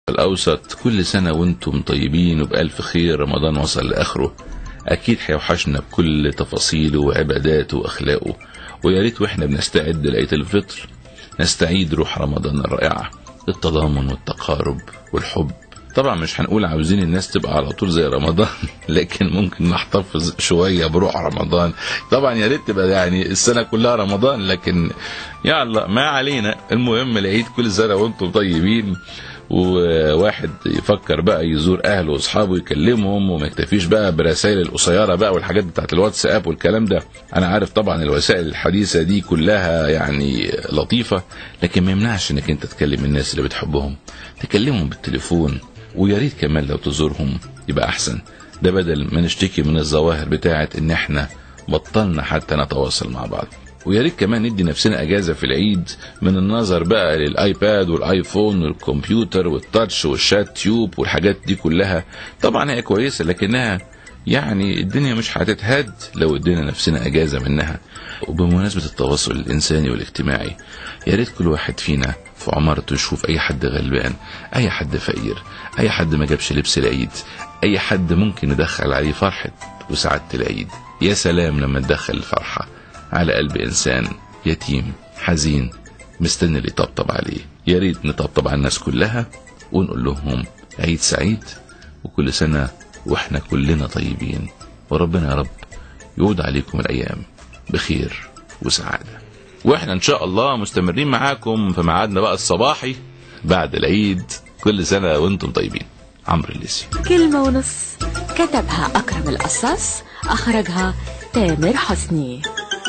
الأوسط كل سنة وانتم طيبين وبألف خير رمضان وصل لآخره أكيد هيوحشنا بكل تفاصيله وعباداته وأخلاقه ويا ريت واحنا بنستعد لعيد الفطر نستعيد روح رمضان الرائعة التضامن والتقارب والحب طبعا مش هنقول عاوزين الناس تبقى على طول زي رمضان لكن ممكن نحتفظ شوية بروح رمضان طبعا يا ريت تبقى يعني السنة كلها رمضان لكن يا الله ما علينا المهم العيد كل سنة وانتم طيبين وواحد يفكر بقى يزور اهله واصحابه يكلمهم وما يكتفيش بقى برسائل القصيره بقى والحاجات بتاعت الواتساب والكلام ده انا عارف طبعا الوسائل الحديثه دي كلها يعني لطيفه لكن ما يمنعش انك انت تكلم الناس اللي بتحبهم تكلمهم بالتليفون ويا ريت كمان لو تزورهم يبقى احسن ده بدل ما نشتكي من الظواهر بتاعت ان احنا بطلنا حتى نتواصل مع بعض ويا ريت كمان ندي نفسنا اجازه في العيد من النظر بقى للايباد والايفون والكمبيوتر والتاتش والشات تيوب والحاجات دي كلها طبعا هي كويسه لكنها يعني الدنيا مش هتتهد لو ادينا نفسنا اجازه منها وبمناسبه التواصل الانساني والاجتماعي يا ريت كل واحد فينا في عمارته يشوف اي حد غلبان اي حد فقير اي حد ما جابش لبس العيد اي حد ممكن ندخل عليه فرحه وسعاده العيد يا سلام لما ندخل الفرحه على قلب إنسان يتيم حزين مستني اللي يطبطب عليه يا ريت نطبطب على الناس كلها ونقول لهم عيد سعيد وكل سنة وإحنا كلنا طيبين وربنا يا رب يعود عليكم الأيام بخير وسعادة وإحنا إن شاء الله مستمرين معاكم في ميعادنا بقى الصباحي بعد العيد كل سنة وانتم طيبين عمرو الليسي كلمة ونص كتبها أكرم القصاص أخرجها تامر حسني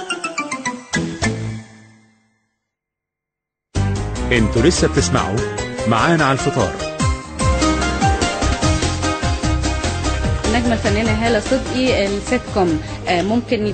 انتوا لسه بتسمعوا معانا على الفطار النجمة الفنانة هالة صدقي السيت كوم آه، ممكن